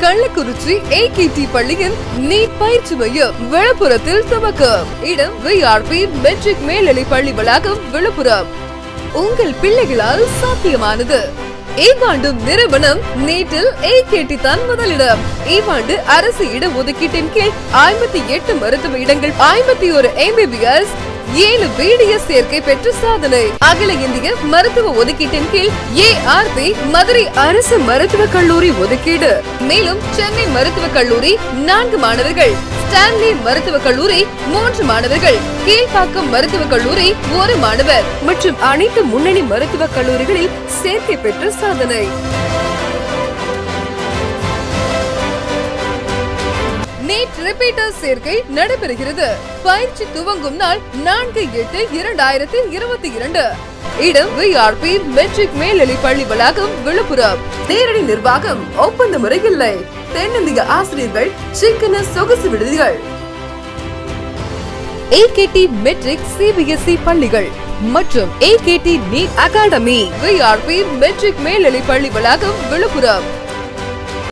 Kallakurichi AKT பள்ளியின் NEET பயிற்சி மையம் விழுப்புரத்தில் துவக்கம் இடம் விஆர்பி மெட்ரிக் மேல்நிலை பள்ளி வளாகம் விழுப்புரம் உங்கள் பிள்ளைகளால் சாத்தியமானது இவ்வாண்டும் நிறுவனம் நீட்டில் ஏகேடி தான் முதலிடம் இவ்வாண்டு அரசு இட ஒதுக்கீட்டின் கீழ் ஐம்பத்தி எட்டு மருத்துவ இடங்கள் ஐம்பத்தி ஒரு எம்பிபிஎஸ் ஏழு பிடிஎஸ் சேர்க்கை பெற்ற சாதனை அகில இந்திய மருத்துவ ஒதுக்கீட்டின் கீழ் ஏஆர்பி மதுரை அரசு மருத்துவக் கல்லூரி ஒதுக்கீடு மேலும் சென்னை மருத்துவக் கல்லூரி நான்கு மாணவர்கள் ஸ்டான்லி மருத்துவக் கல்லூரி மூன்று மாணவர்கள் கீழ்ப்பாக்கம் மருத்துவக் கல்லூரி ஒரு மாணவர் மற்றும் அனைத்து முன்னணி மருத்துவக் கல்லூரிகளில் சேர்க்கை பெற்ற சாதனை நீட் ரிப்பீட்டர் சேர்க்கை நடைபெறுகிறது பயிற்சி துவங்கும் நாள் நான்கு எட்டு இரண்டாயிரத்தி இருபத்தி இரண்டு இடம் விஆர்பி மெட்ரிக் மேல்நிலை பள்ளி வளாகம் விழுப்புரம் நேரடி நிர்வாகம் ஒப்பந்த முறை இல்லை தென்னிந்திய ஆசிரியர்கள் சிக்கன சொகுசு விடுதிகள் ஏகேடி மெட்ரிக் சிபிஎஸ்இ பள்ளிகள் மற்றும் AKT NEET academy VRP matric மேல்நிலை பள்ளி வளாகம் விழுப்புரம்